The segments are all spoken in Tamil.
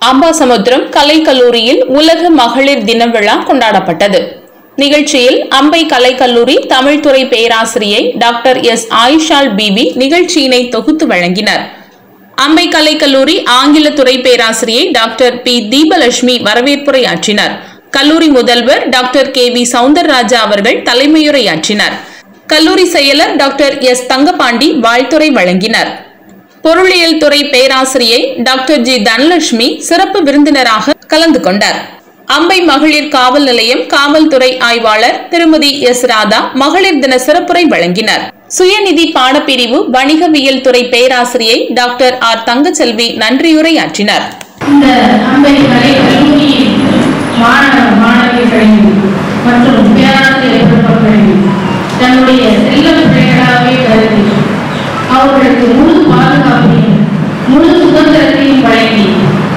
அம்பாசமுத்திரம் கலைக்கல்லூரியில் உலக மகளிர் தின விழா கொண்டாடப்பட்டது நிகழ்ச்சியில் அம்பை கலைக்கல்லூரி தமிழ்துறை பேராசிரியை டாக்டர் எஸ் ஆயிஷால் பிபி நிகழ்ச்சியினை தொகுத்து வழங்கினர் அம்பை கலைக்கல்லூரி ஆங்கில துறை பேராசிரியை டாக்டர் பி தீபலட்சுமி வரவேற்புரையாற்றினர் கல்லூரி முதல்வர் டாக்டர் கே வி சவுந்தரராஜா அவர்கள் தலைமையுரையாற்றினர் கல்லூரி செயலர் டாக்டர் எஸ் தங்கபாண்டி வாழ்த்துரை வழங்கினர் பொருளியல் துறை பேராசிரியை டாக்டர் ஜி தனலட்சுமி சிறப்பு விருந்தினராக கலந்து கொண்டார் அம்பை மகளிர் காவல் நிலையம் காவல்துறை ஆய்வாளர் திருமதி எஸ் ராதா மகளிர் தின சிறப்புரை வழங்கினர் சுயநிதி பாடப்பிரிவு வணிகவியல் துறை பேராசிரியை டாக்டர் ஆர் தங்கச்செல்வி நன்றியுரையாற்றினர் இந்த அம்பை கலை கல்லூரியின் மாணவ மாணவிகளையும் மற்றும் பேராசிரியர் பெருமக்களையும் தன்னுடைய செல்ல பிள்ளைகளாகவே கருதி அவர்களுக்கு முழு பாதுகாப்பையும் முழு சுதந்திரத்தையும் வழங்கி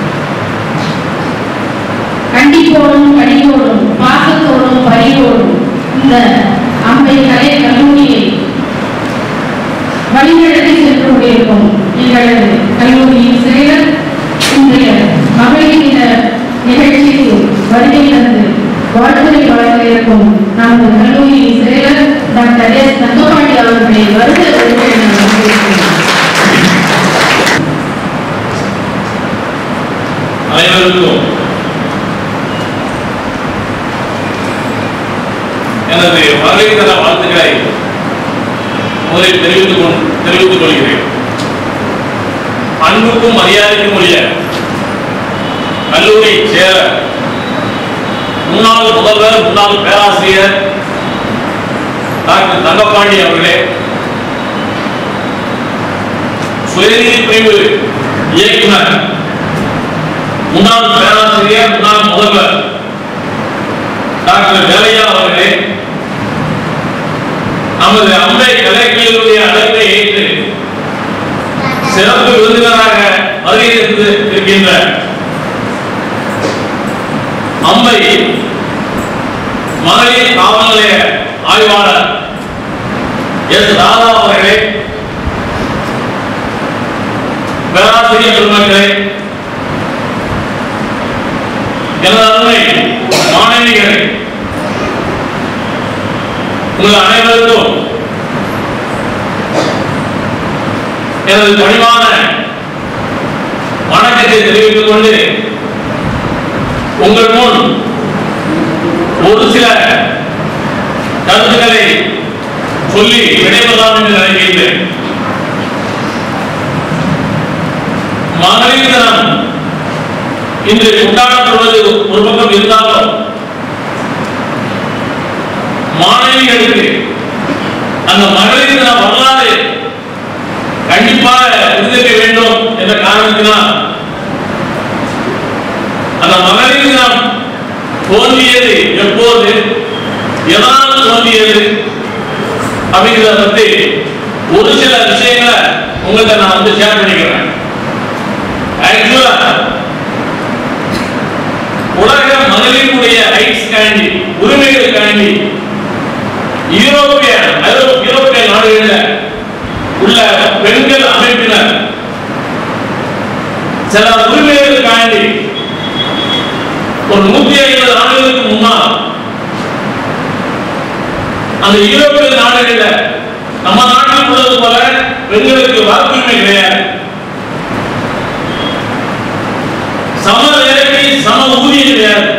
கண்டிப்போடும் கனிவோடும் பாசத்தோடும் பரிவோடும் இந்த அம்பை கலை கல்லூரியை வழிநடத்தி சென்று கொண்டிருக்கும் எங்களது கல்லூரியின் செயலர் இன்றைய மகளிர் தின நிகழ்ச்சிக்கு வருகை தந்து வாழ்த்துறை வழங்க இருக்கும் நமது கல்லூரியின் செயலர் டாக்டர் எஸ் தங்கபாண்டி அவர்களை வருக வருக என வரவேற்கிறேன். அனைவருக்கும் எனது வரவேற்கிற வாழ்த்துக்களை முதலில் தெரிவித்துக் கொள் தெரிவித்துக் கொள்கிறேன் அன்புக்கும் மரியாதைக்கும் உரிய கல்லூரி சேர முன்னாள் முதல்வர் முன்னாள் பேராசிரியர் டாக்டர் தங்கப்பாண்டி அவர்களே சுயநிதி பிரிவு இயக்குனர் முன்னாள் பேராசிரியர் முன்னாள் முதல்வர் டாக்டர் வேலையா அவர்களே நமது அம்பை கலைக்கல்லூரிய அழைப்பை ஏற்று சிறப்பு விருந்தினராக வருகிறது இருக்கின்ற அம்பை மகளிர் காவல் நிலைய ஆய்வாளர் எஸ் ராதா அவர்களே பேராசிரியர் பெருமக்களே எனது அருமை மாணவிகளே உங்கள் அனைவருக்கும் எனது பணிவான வணக்கத்தை தெரிவித்துக் கொண்டு உங்கள் முன் ஒரு சில கருத்துக்களை சொல்லி விடைபெறலாம் என்று நினைக்கின்றேன் மகளிர் தினம் இன்று கொண்டாடப்படுவது ஒரு பக்கம் இருந்தாலும் மாணவிகளுக்கு அந்த மகளிர் தின வரலாறு கண்டிப்பாக தெரிந்திருக்க வேண்டும் என்ற காரணத்தினால் அந்த மகளிர் தினம் தோன்றியது எப்போது எதனால் தோன்றியது அப்படிங்கிறத பத்தி ஒரு சில விஷயங்களை உங்கள்கிட்ட நான் வந்து ஷேர் பண்ணிக்கிறேன் ஆக்சுவலா உலக மகளிருடைய ரைட்ஸ் காண்டி உரிமைகள் காண்டி யூரோப்பிய ஐரோப்- யூரோப்பிய நாடுகளில் உள்ள பெண்கள் அமைப்பினர் சில உரிமைகள் காண்டி ஒரு நூத்தி ஐம்பது ஆண்டுகளுக்கு முன்னால் அந்த யூரோப்பிய நாடுகளில் நம்ம நாட்டில் உள்ளது போல பெண்களுக்கு வாக்குரிமை கிடையாது சம வேலைக்கு சம ஊதியம் கிடையாது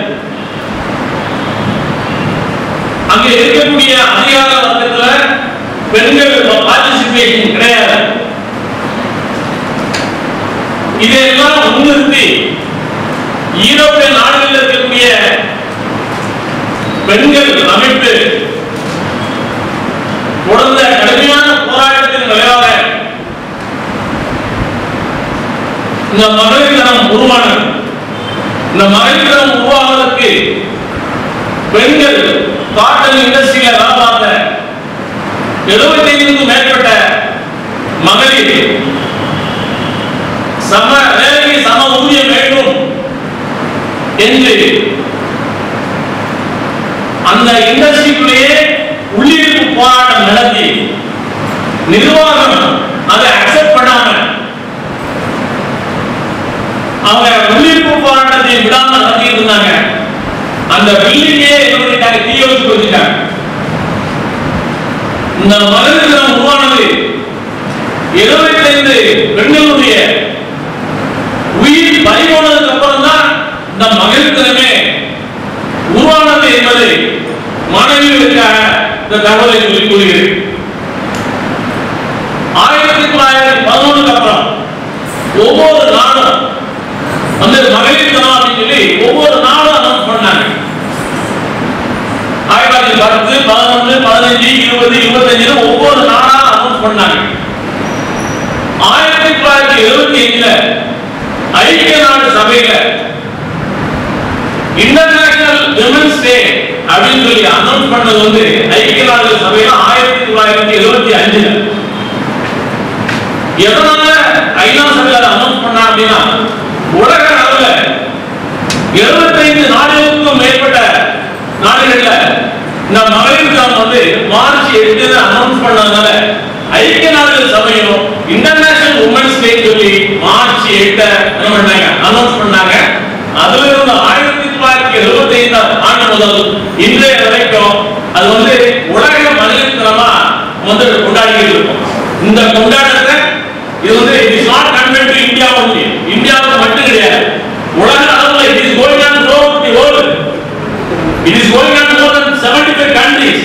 அங்க இருக்கக்கூடிய அதிகார வர்க்கத்துல பெண்கள் பார்ட்டிசிபேஷன் கிடையாது இதையெல்லாம் முன்னிறுத்தி ஈரோப்பிய நாடுகளில் இருக்கக்கூடிய பெண்கள் அமைப்பு தொடர்ந்த கடுமையான போராட்டத்தின் விளைவாக இந்த மகளிர் தினம் உருவானது இந்த மகளிர் தினம் உருவாவதற்கு பெண்கள் காட்டன் இண்டஸ்ட்ரியில வேலை பார்த்த எழுபத்தைந்துக்கும் மேற்பட்ட மகளிர் சம வேலைக்கு சம ஊதியம் வேண்டும் என்று அந்த இண்டஸ்ட்ரிக்குள்ளேயே உள்ளிருப்பு போராட்டம் நடத்தி நிர்வாகம் அதை அக்செப்ட் பண்ணாம அவங்க உள்ளிருப்பு பேச்சுவார்த்தையை விடாம நடத்திட்டு இருந்தாங்க அந்த பில்டிங்கே என்ன பண்ணிட்டாங்க தீய வச்சு வச்சுட்டாங்க இந்த மகளிர் தினம் உருவானது இருபத்தைந்து பெண்களுடைய உயிர் பறிபோனதுக்கு அப்புறம் தான் இந்த மகளிர் தினமே உருவானது என்பதை மாணவிகளுக்காக இந்த தகவலை சொல்லிக் கொள்கிறேன் ஆயிரத்தி தொள்ளாயிரத்தி பதினொன்றுக்கு அப்புறம் ஒவ்வொரு நாளும் வந்து மகளிர் தினம் அப்படின்னு சொல்லி ஒவ்வொரு நாளும் அனௌன்ஸ் பண்ணாங்க ஆயிரத்தி தொள்ளாயிரத்தி பத்து பதினொன்று பதினஞ்சு இருபது இருபத்தஞ்சு ஒவ்வொரு நாளா அனௌன்ஸ் பண்ணாங்க ஆயிரத்தி தொள்ளாயிரத்தி எழுபத்தி அஞ்சுல ஐக்கிய நாடு சபையில இன்டர்நேஷனல் விமன்ஸ் டே அப்படின்னு சொல்லி அனௌன்ஸ் பண்ணது வந்து ஐக்கிய நாடுகள் சபையில ஆயிரத்தி தொள்ளாயிரத்தி எழுபத்தி அஞ்சுல எதனால ஐநா சபையில அனௌன்ஸ் பண்ணா அப்படின்னா உலக அளவுல எழுபத்தைந்து நாடுகளுக்கும் மேற்பட்ட நாடுகள்ல இந்த மகளிர் தினம் வந்து மார்ச் எட்டு அனௌன்ஸ் பண்ணதுனால ஐக்கிய நாடுகள் சபையும் இன்டர்நேஷனல் உமன்ஸ் டே சொல்லி மார்ச் எட்ட என்ன பண்ணாங்க அனௌன்ஸ் பண்ணாங்க அதுல இருந்து ஆயிரத்தி தொள்ளாயிரத்தி எழுபத்தி ஐந்தாம் ஆண்டு முதல் இன்றைய வரைக்கும் அது வந்து உலக மகளிர் தினமா வந்து கொண்டாடிட்டு இருக்கோம் இந்த கொண்டாட்டத்தை இது வந்து it is not confined to India only இந்தியாவுக்கு மட்டும் கிடையாது உலக அளவுல it is going on through the world it is going on more than 75 countries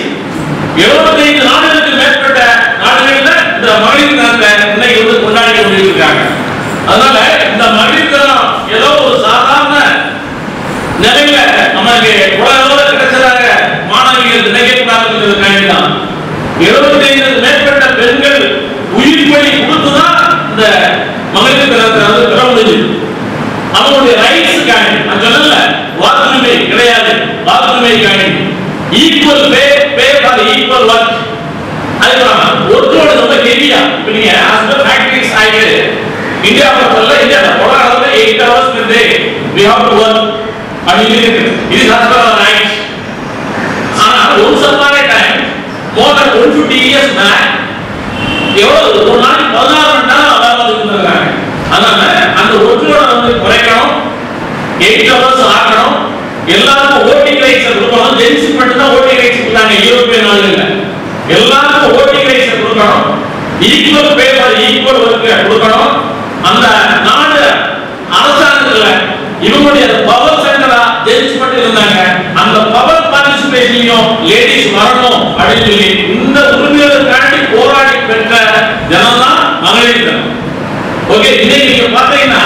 75 நாடுகளுக்கு மேற்பட்ட நாடுகள்ல இந்த மகளிர் தினத்தை இன்னைக்கு வந்து கொண்டாடி கொண்டிருக்காங்க அதனால இந்த மகளிர் தினம் ஏதோ ஒரு சாதாரண நிலையில நமக்கு உலக அளவுல கிடைச்சதாக மாணவிகள் நினைக்கக்கூடாதுங்கிறதுக்காண்டி தான் எழுபத்தி ஐந்து மேற்பட்ட பெண்கள் உயிர் பலி கொடுத்துதான் இந்த மகளிர் தினத்தை வந்து பெற முடிஞ்சது அவங்களுடைய ரைட்ஸ் காணி நான் சொல்லல வாக்குரிமை கிடையாது வாக்குரிமை காணி equal pay pay for equal work அதுக்கப்புறம் ஒர்க்கோட ரொம்ப ஹெவியா இப்போ நீங்க ஹஸ்பண்ட் ஃபேக்டரிஸ் ஆகிட்டு இந்தியா பொறுத்தவரை இந்தியா உலக அளவில் eight hours per day we have to work அப்படின்னு இருக்கு இது ஹஸ்பண்ட் ரைட்ஸ் ஆனா once upon time more than one fifty years back எவ்வளவு ஒரு நாளைக்கு பதினாறு மணி நேரம் வேலை இருந்திருக்காங்க அதனால அந்த ஒர்க்கோட வந்து குறைக்கணும் எயிட் ஹவர்ஸ் ஆக்கணும் எல்லாருக்கும் ஓட்டிங் ரைட்ஸ் கொடுக்கணும் ஜென்ஸ் மட்டும் தான் ஓட்டிங் ரைட்ஸ் கொடுத்தாங்க யூரோப்பிய நாடுகள்ல எல்லாருக்கும் ஓட்டிங் ரைட்ஸ் கொடுக்கணும் equal pay for equal work கொடுக்கணும் அந்த நாடு அரசாங்கத்துல இவங்களுடைய பவர் சென்டரா ஜென்ஸ் மட்டும் இருந்தாங்க அந்த பவர் பார்ட்டிசிபேஷன்லயும் லேடிஸ் வரணும் அப்படின்னு சொல்லி இந்த உரிமைகளுக்காண்டி போராடி பெற்ற ஜனம் தான் மகளிர் தினம் ஓகே இன்னைக்கு நீங்க பாத்தீங்கன்னா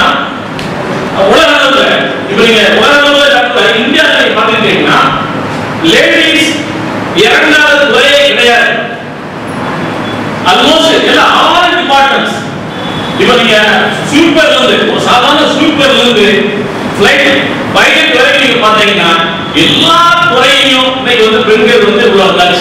உலக அளவுல இப்ப நீங்க உலக அளவுல டாக்டர் இந்தியாவில் நீங்க பாத்துக்கிட்டீங்கன்னா லேடிஸ் இரண்டாவது துறையே கிடையாது ஆல்மோஸ்ட் எல்லா ஆல் டிபார்ட்மெண்ட்ஸ் இப்ப நீங்க ஸ்வீப்பர்ல இருந்து ஒரு சாதாரண ஸ்வீப்பர்ல இருந்து ஃபிளைட் பைலட் வரைக்கும் நீங்க பாத்தீங்கன்னா எல்லா துறையிலும் இன்னைக்கு வந்து பெண்கள் வந்து இவ்வளவு வந்தாச்சு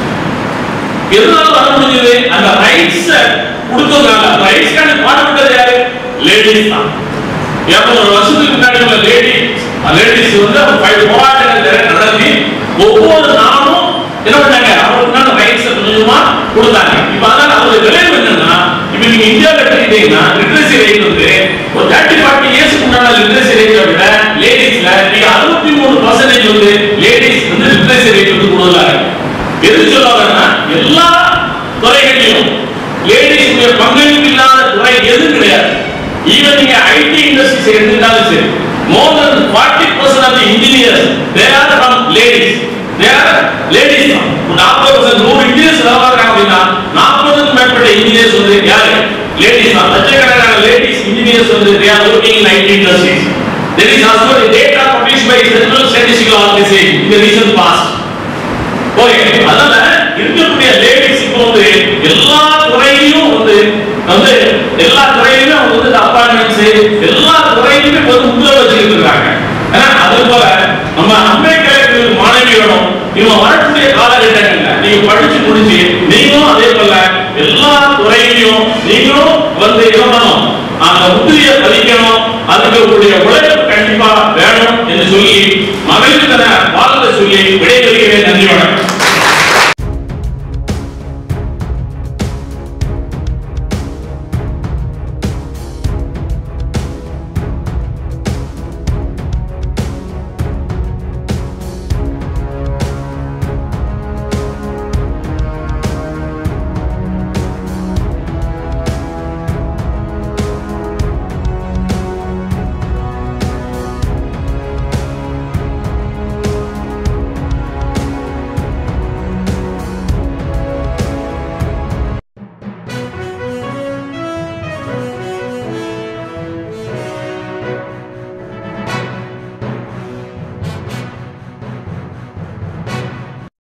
எதனால வர முடிஞ்சது அந்த ரைட்ஸ் கொடுத்ததுனால ரைட்ஸ்க்கான பாடுபட்டது யாரு லேடிஸ் தான் இருநூறு வருஷத்துக்கு முன்னாடி உள்ள லேடி லேடிஸ் வந்து அவங்க ஃபைவ் போராட்டங்கள் நடத்தி ஒவ்வொரு நாளும் என்ன பண்ணாங்க அவங்களுக்கான ரைட்ஸ் கொஞ்சமா கொடுத்தாங்க இப்ப அதனால அவருடைய விளைவு என்னன்னா இப்ப நீங்க இந்தியாவில் எடுத்துக்கிட்டீங்கன்னா லிட்ரஸி ரேட் வந்து ஒரு தேர்ட்டி ஃபார்ட்டி இயர்ஸ்க்கு முன்னாடி லிட்ரஸி ரேட்டை விட லேடிஸ்ல நீங்க அறுபத்தி மூணு பர்சன்டேஜ் வந்து லேடிஸ் வந்து லிட்ரஸி ரேட் வந்து கூடுதலா இருக்கு எது சொல்ல வரேன்னா எல்லா துறைகளிலும் லேடிஸ் பங்களிப்பு இல்லாத துறை எதுவும் கிடையாது ஈவன் நீங்க ஐடி இண்டஸ்ட்ரிஸ் எடுத்துட்டாலும் சரி more than forty percent of engineers they are from ladies they are ladies தான் நாற்பது பர்சன்ட் நூறு இன்ஜினியர்ஸ் வேலை பார்க்கறாங்க அப்படின்னா நாற்பதுக்கும் மேற்பட்ட இன்ஜினியர்ஸ் வந்து யாரு லேடிஸ் தான் லட்சக்கணக்கான லேடிஸ் இன்ஜினியர்ஸ் வந்து they are working in IT industries There is also a data published by Central Statistical Organization in the recent past. Okay அதனால இருக்கக்கூடிய லேடிஸ் இப்போ வந்து எல்லா துறையிலும் வந்து வந்து எல்லா துறையிலுமே அவங்க வந்து அப்பாயின்மெண்ட்ஸ் எல்லா துறையிலுமே இப்ப வந்து முன்னிலை வச்சுக்கிட்டு இருக்காங்க ஏன்னா அது போல நம்ம அம்பேத்கர் மாணவி வேணும் இவங்க வரக்கூடிய காலகட்டங்கள்ல நீங்க படிச்சு முடிச்சு நீங்களும் அதே போல எல்லா துறையிலையும் நீங்களும் வந்து என்ன பண்ணணும் அந்த முத்திரையை பதிக்கணும் அதுக்கு உங்களுடைய உழைப்பு கண்டிப்பா வேணும் என்று சொல்லி மகளிர் தன வாழ்ந்த